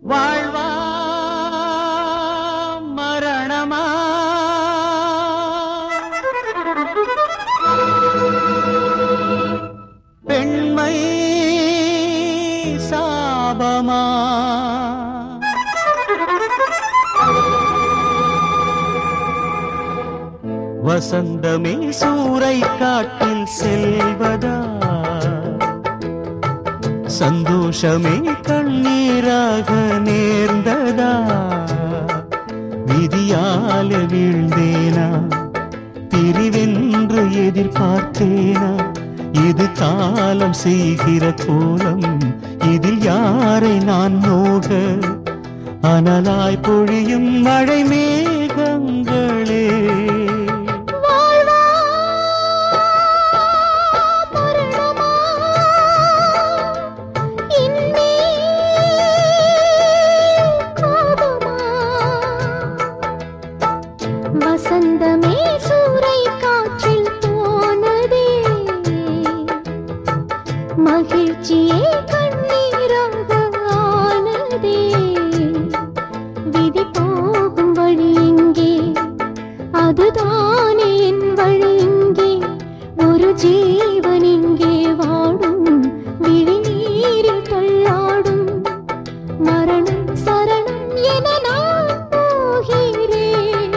வாழ்வா மரணமா பெண்மை சாபமா வசந்தமே சூறை காட்டில் செல்வதா சந்தோஷமே கண்ணீராக நேர்ந்ததா விதியால வீழ்ந்தேனா பிரிவென்று எதிர்பார்த்தேனா இது காலம் செய்கிற கோலம் இதில் யாரை நான் நோக அனலாய் பொழியும் மழை மேகங்களே வாழ்வா மரணமா இன்னே கோபமா வசந்தமே சூறை காற்றில் போனதே மகிழ்ச்சியே கண்ணீராக ஆனதே விதி போகும் வழி எங்கே அதுதானே என் வழி இங்கே ஒரு ஜீவன் இங்கே வாடும் விழி நீரில் தள்ளாடும் மரணம் சரணம் என நான் போகிறேன்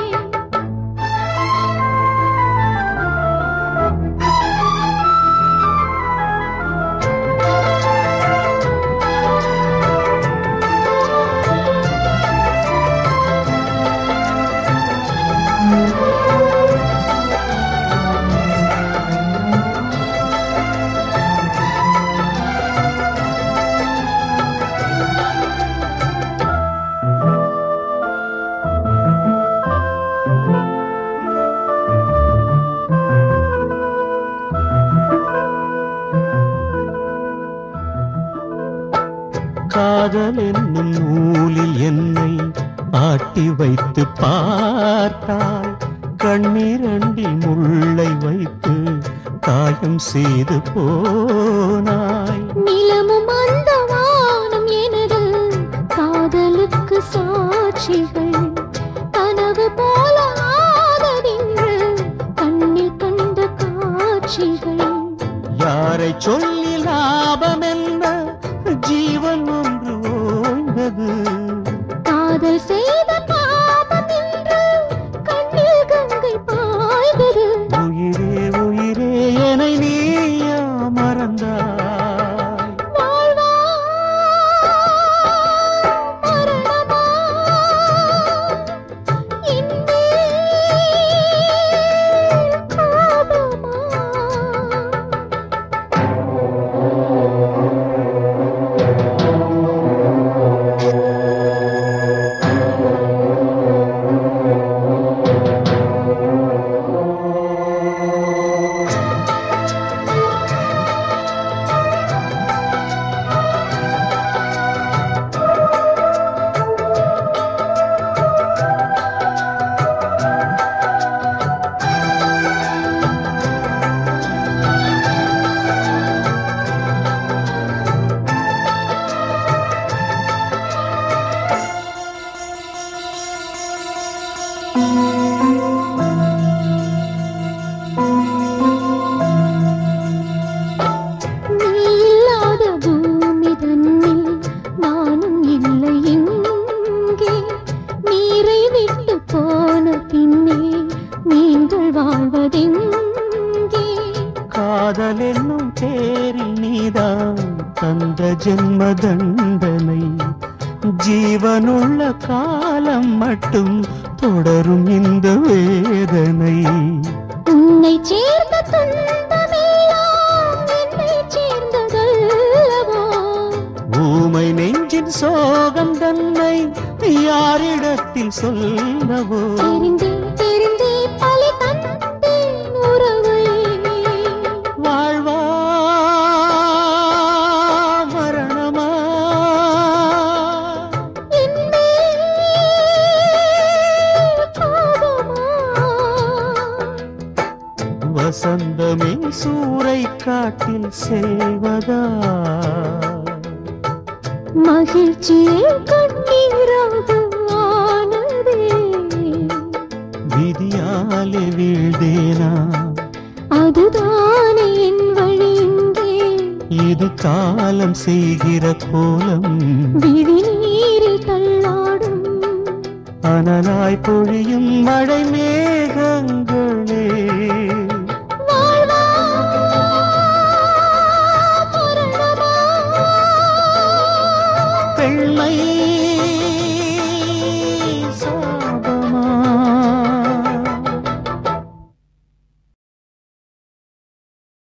காதல் என்னும் நூலில் என்னை ஆட்டி வைத்து பார்த்தாய் கண்ணீரண்டில் முள்ளை வைத்து காயம் செய்து போனாய் நிலமும் அந்த வானம் எனது காதலுக்கு சாட்சிகள் கனவு போல ஆகதின்று கண்ணில் கண்ட காட்சிகள் யாரை சொல்லி லாபம் என்ன ஜீவன் ஒன்று ஓய்ந்தது காதல் செய்த பாபம் என்று கண்ணில் கங்கை பாய்ந்தது உயிரே உயிரே என நீயா மறந்தாய் வாழ்வா மரணமா இன்னே கோபமா நீ இல்லாத பூமி தன்னில் நானும் இல்லை இங்கே நீரை விட்டு போன பின்னே நீங்கள் வாழ்வதெங்கே காதல் என்னும் பேரில் நீதான் தந்த ஜென்ம தண்டனை ஜீவனுள்ள காலம் மட்டும் தொடரும் இந்த வேதனை உன்னை சேர்ந்த துன்பமெல்லாம் என்னை சேர்ந்ததல்லவோ ஊமை நெஞ்சின் சோகம் தன்னை யாரிடத்தில் சொல்லவோ தெரிந்தே தெரிந்தே பலி தந்தேன் உறவை வாழ்வா மரணமா என்னே கோபமா வசந்தமே சூறை காட்டில் செல்வதா மகிழ்ச்சியில் கண்ணீராக ஆனதே விதியாலே வீழ்ந்தேனா அதுதானே என் வழி இங்கே இது காலம் செய்கிற கோலம் விழி நீரில் தள்ளாடும் அனலாய் பொழியும் மழை மேகங்களே வாழ்வா மரணமா பெண்மை